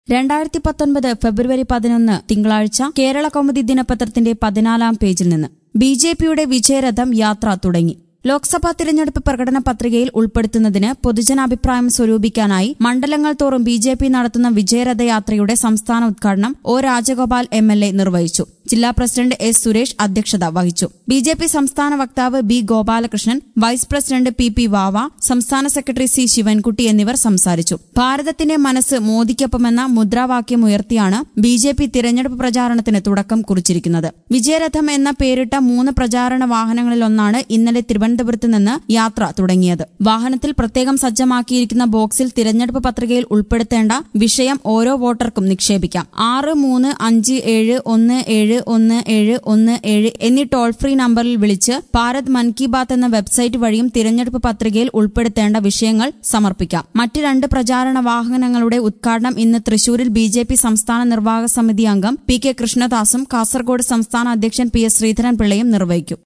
രണ്ടായിരത്തി പത്തൊൻപത് ഫെബ്രുവരി പതിനൊന്ന് തിങ്കളാഴ്ച കേരള കൗമുദി ദിനപത്രത്തിന്റെ പതിനാലാം പേജിൽ നിന്ന് ബി ജെ പിയുടെ വിജയരഥം യാത്ര തുടങ്ങി ലോക്സഭാ തിരഞ്ഞെടുപ്പ് പ്രകടന പത്രികയിൽ ഉൾപ്പെടുത്തുന്നതിന് പൊതുജനാഭിപ്രായം സ്വരൂപിക്കാനായി മണ്ഡലങ്ങൾ തോറും ബി ജെ പി നടത്തുന്ന വിജയരഥയാത്രയുടെ സംസ്ഥാന ഉദ്ഘാടനം O Rajagopal M L A നിർവഹിച്ചു ജില്ലാ പ്രസിഡന്റ് എസ് സുരേഷ് അധ്യക്ഷത വഹിച്ചു ബി ജെ പി സംസ്ഥാന വക്താവ് B Gopalakrishnan vice president P P Vava സംസ്ഥാന സെക്രട്ടറി സി ശിവൻകുട്ടി എന്നിവർ സംസാരിച്ചു ഭാരതത്തിന്റെ മനസ്സ് മോദിക്കൊപ്പമെന്ന മുദ്രാവാക്യം ഉയർത്തിയാണ് ബി ജെ പി തിരഞ്ഞെടുപ്പ് പ്രചാരണത്തിന് തുടക്കം കുറിച്ചിരിക്കുന്നത് വിജയരഥം എന്ന പേരിട്ട മൂന്ന് പ്രചാരണ വാഹനങ്ങളിലൊന്നാണ് ഇന്നലെ തിരുവനന്തപുരത്ത് നിന്ന് യാത്ര തുടങ്ങിയത് വാഹനത്തിൽ പ്രത്യേകം സജ്ജമാക്കിയിരിക്കുന്ന ബോക്സിൽ തിരഞ്ഞെടുപ്പ് പത്രികയിൽ ഉൾപ്പെടുത്തേണ്ട വിഷയം ഓരോ വോട്ടർക്കും നിക്ഷേപിക്കാം ആറ് മൂന്ന് അഞ്ച് ഏഴ് ഒന്ന് ഏഴ് ഒന്ന് ഏഴ് ഒന്ന് ഏഴ് എന്നീ ടോൾ ഫ്രീ നമ്പറിൽ വിളിച്ച് ഭാരത് മൻ കി ബാത്ത് എന്ന വെബ്സൈറ്റ് വഴിയും തിരഞ്ഞെടുപ്പ് പത്രികയിൽ ഉൾപ്പെടുത്തേണ്ട വിഷയങ്ങൾ സമർപ്പിക്കാം മറ്റ് രണ്ട് പ്രചാരണ വാഹനങ്ങളുടെ ഉദ്ഘാടനം ഇന്ന് തൃശൂരിൽ ബി ജെ പി സംസ്ഥാന നിർവാഹക സമിതി അംഗം പി കെ കൃഷ്ണദാസും കാസർഗോഡ് സംസ്ഥാന അധ്യക്ഷൻ പി എസ് ശ്രീധരൻപിള്ളയും നിർവഹിക്കും